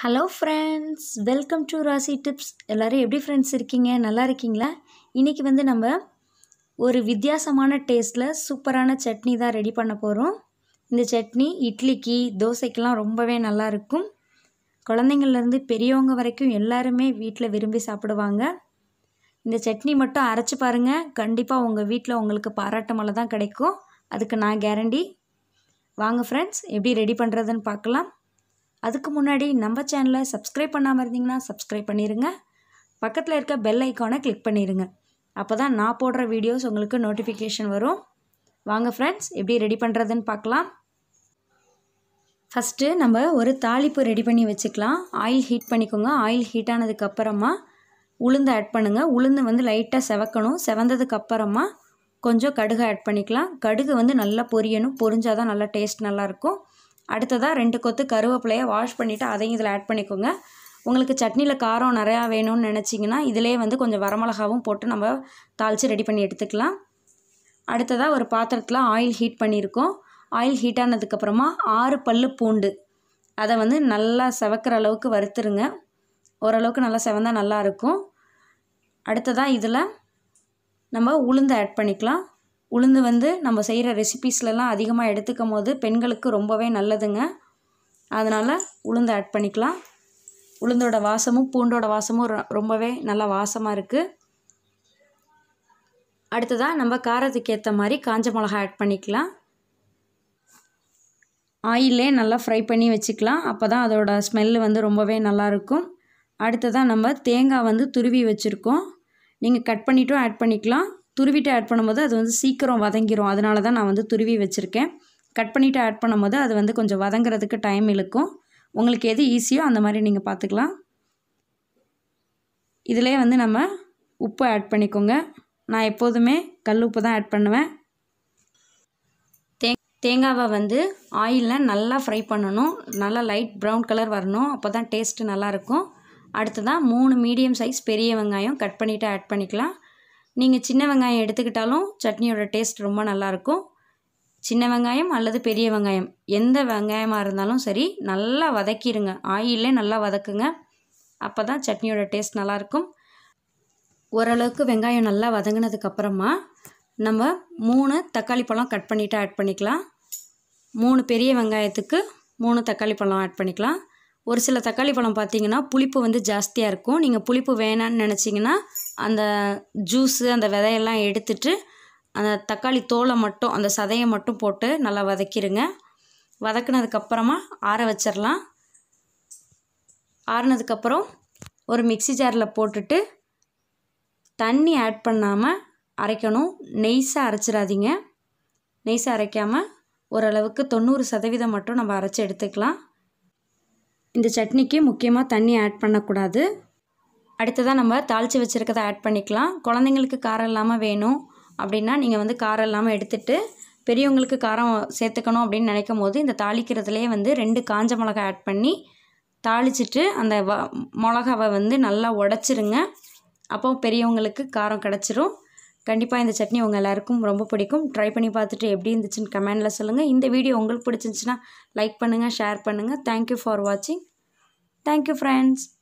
hello friends welcome to Rasi tips எல்லோரும் எப்படி friends இருக்கீங்க நல்லா இருக்கீங்களா இன்றைக்கி வந்து நம்ம ஒரு வித்தியாசமான டேஸ்ட்டில் சூப்பரான சட்னி தான் ரெடி பண்ண போகிறோம் இந்த சட்னி இட்லிக்கு தோசைக்கெலாம் ரொம்பவே நல்லா இருக்கும் குழந்தைங்கள்லேருந்து பெரியவங்க வரைக்கும் எல்லாருமே வீட்டில் விரும்பி சாப்பிடுவாங்க இந்த சட்னி மட்டும் அரைச்சி பாருங்கள் கண்டிப்பாக உங்கள் வீட்டில் உங்களுக்கு பாராட்டு மழை தான் கிடைக்கும் அதுக்கு நான் கேரண்டி வாங்க ஃப்ரெண்ட்ஸ் எப்படி ரெடி பண்ணுறதுன்னு பார்க்கலாம் அதுக்கு முன்னாடி நம்ம சேனலை சப்ஸ்கிரைப் பண்ணாமல் இருந்தீங்கன்னா சப்ஸ்கிரைப் பண்ணிடுங்க பக்கத்தில் இருக்க பெல் ஐக்கானை கிளிக் பண்ணிடுங்க அப்போ தான் நான் போடுற வீடியோஸ் உங்களுக்கு நோட்டிஃபிகேஷன் வரும் வாங்க ஃப்ரெண்ட்ஸ் எப்படி ரெடி பண்ணுறதுன்னு பார்க்கலாம் ஃபஸ்ட்டு நம்ம ஒரு தாளிப்பு ரெடி பண்ணி வச்சுக்கலாம் ஆயில் ஹீட் பண்ணிக்கோங்க ஆயில் ஹீட் ஆனதுக்கப்புறமா உளுந்து ஆட் பண்ணுங்கள் உளுந்து வந்து லைட்டாக செவக்கணும் செவந்ததுக்கு அப்புறமா கொஞ்சம் கடுகு ஆட் பண்ணிக்கலாம் கடுகு வந்து நல்லா பொரியணும் பொரிஞ்சால் தான் நல்லா டேஸ்ட் நல்லாயிருக்கும் அடுத்ததாக ரெண்டு கொத்து கருவேப்பிலையை வாஷ் பண்ணிவிட்டு அதையும் இதில் ஆட் பண்ணிக்கோங்க உங்களுக்கு சட்னியில் காரம் நிறையா வேணும்னு நினச்சிங்கன்னா இதிலே வந்து கொஞ்சம் வரமிளகாவும் போட்டு நம்ம தாளித்து ரெடி பண்ணி எடுத்துக்கலாம் அடுத்ததாக ஒரு பாத்திரத்தில் ஆயில் ஹீட் பண்ணியிருக்கோம் ஆயில் ஹீட் ஆனதுக்கப்புறமா ஆறு பல் பூண்டு அதை வந்து நல்லா செவக்கிற அளவுக்கு வறுத்துருங்க ஓரளவுக்கு நல்லா செவந்தால் நல்லாயிருக்கும் அடுத்ததாக இதில் நம்ம உளுந்து ஆட் பண்ணிக்கலாம் உளுந்து வந்து நம்ம செய்கிற ரெசிபீஸ்லலாம் அதிகமாக எடுத்துக்கும் போது பெண்களுக்கு ரொம்பவே நல்லதுங்க அதனால் உளுந்து ஆட் பண்ணிக்கலாம் உளுந்தோட வாசமும் பூண்டோட வாசமும் ரொம்பவே நல்லா வாசமாக இருக்குது அடுத்ததாக நம்ம காரத்துக்கு ஏற்ற மாதிரி காஞ்ச மிளகா ஆட் பண்ணிக்கலாம் ஆயிலே நல்லா ஃப்ரை பண்ணி வச்சுக்கலாம் அப்போ தான் அதோட ஸ்மெல்லு வந்து ரொம்பவே நல்லாயிருக்கும் அடுத்ததாக நம்ம தேங்காய் வந்து துருவி வச்சுருக்கோம் நீங்கள் கட் பண்ணிவிட்டும் ஆட் பண்ணிக்கலாம் துருவிட்டு ஆட் பண்ணும்போது அது வந்து சீக்கிரம் வதங்கிரும் அதனால தான் நான் வந்து துருவி வச்சுருக்கேன் கட் பண்ணிவிட்டு ஆட் பண்ணும்போது அது வந்து கொஞ்சம் வதங்குறதுக்கு டைம் இழுக்கும் உங்களுக்கு எது ஈஸியோ அந்த மாதிரி நீங்கள் பார்த்துக்கலாம் இதிலே வந்து நம்ம உப்பு ஆட் பண்ணிக்கோங்க நான் எப்போதுமே கல் உப்பு தான் ஆட் பண்ணுவேன் தே தேங்காவை வந்து ஆயிலில் நல்லா ஃப்ரை பண்ணணும் நல்லா லைட் ப்ரௌன் கலர் வரணும் அப்போ தான் டேஸ்ட்டு நல்லாயிருக்கும் அடுத்ததாக மூணு மீடியம் சைஸ் பெரிய வெங்காயம் கட் பண்ணிவிட்டு ஆட் பண்ணிக்கலாம் நீங்கள் சின்ன வெங்காயம் எடுத்துக்கிட்டாலும் சட்னியோட டேஸ்ட் ரொம்ப நல்லாயிருக்கும் சின்ன வெங்காயம் அல்லது பெரிய வெங்காயம் எந்த வெங்காயமாக இருந்தாலும் சரி நல்லா வதக்கிடுங்க ஆயிலே நல்லா வதக்குங்க அப்போ தான் சட்னியோட டேஸ்ட் நல்லாயிருக்கும் ஓரளவுக்கு வெங்காயம் நல்லா வதங்கினதுக்கப்புறமா நம்ம மூணு தக்காளி பழம் கட் பண்ணிவிட்டு ஆட் பண்ணிக்கலாம் மூணு பெரிய வெங்காயத்துக்கு மூணு தக்காளி பழம் ஆட் பண்ணிக்கலாம் ஒரு சில தக்காளி பழம் பார்த்தீங்கன்னா புளிப்பு வந்து ஜாஸ்தியாக இருக்கும் நீங்கள் புளிப்பு வேணான்னு நினச்சிங்கன்னா அந்த ஜூஸு அந்த விதையெல்லாம் எடுத்துட்டு அந்த தக்காளி தோலை மட்டும் அந்த சதையை மட்டும் போட்டு நல்லா வதக்கிடுங்க வதக்குனதுக்கப்புறமா ஆற வச்சிடலாம் ஆறுனதுக்கப்புறம் ஒரு மிக்சி ஜாரில் போட்டுட்டு தண்ணி ஆட் பண்ணாமல் அரைக்கணும் நெய்ஸாக அரைச்சிடாதீங்க நெய்ஸாக அரைக்காமல் ஓரளவுக்கு தொண்ணூறு சதவீதம் மட்டும் நம்ம அரைச்சி எடுத்துக்கலாம் இந்த சட்னிக்கு முக்கியமாக தண்ணி ஆட் பண்ணக்கூடாது அடுத்ததாக நம்ம தாளித்து வச்சுருக்கதை ஆட் பண்ணிக்கலாம் குழந்தைங்களுக்கு காரம் இல்லாமல் வேணும் அப்படின்னா நீங்கள் வந்து காரம் இல்லாமல் எடுத்துகிட்டு பெரியவங்களுக்கு காரம் சேர்த்துக்கணும் அப்படின்னு நினைக்கும் போது இந்த தாளிக்கிறதுலேயே வந்து ரெண்டு காஞ்ச மிளகா ஆட் பண்ணி தாளிச்சிட்டு அந்த வ மிளகாவை வந்து நல்லா உடச்சிருங்க அப்போ பெரியவங்களுக்கு காரம் கிடச்சிரும் கண்டிப்பாக இந்த சட்னி உங்கள் எல்லாருக்கும் ரொம்ப பிடிக்கும் ட்ரை பண்ணி பார்த்துட்டு எப்படி இருந்துச்சுன்னு கமெண்டில் சொல்லுங்கள் இந்த வீடியோ உங்களுக்கு பிடிச்சிருந்துச்சின்னா லைக் பண்ணுங்கள் ஷேர் பண்ணுங்கள் தேங்க்யூ ஃபார் வாட்சிங் தேங்க்யூ ஃப்ரெண்ட்ஸ்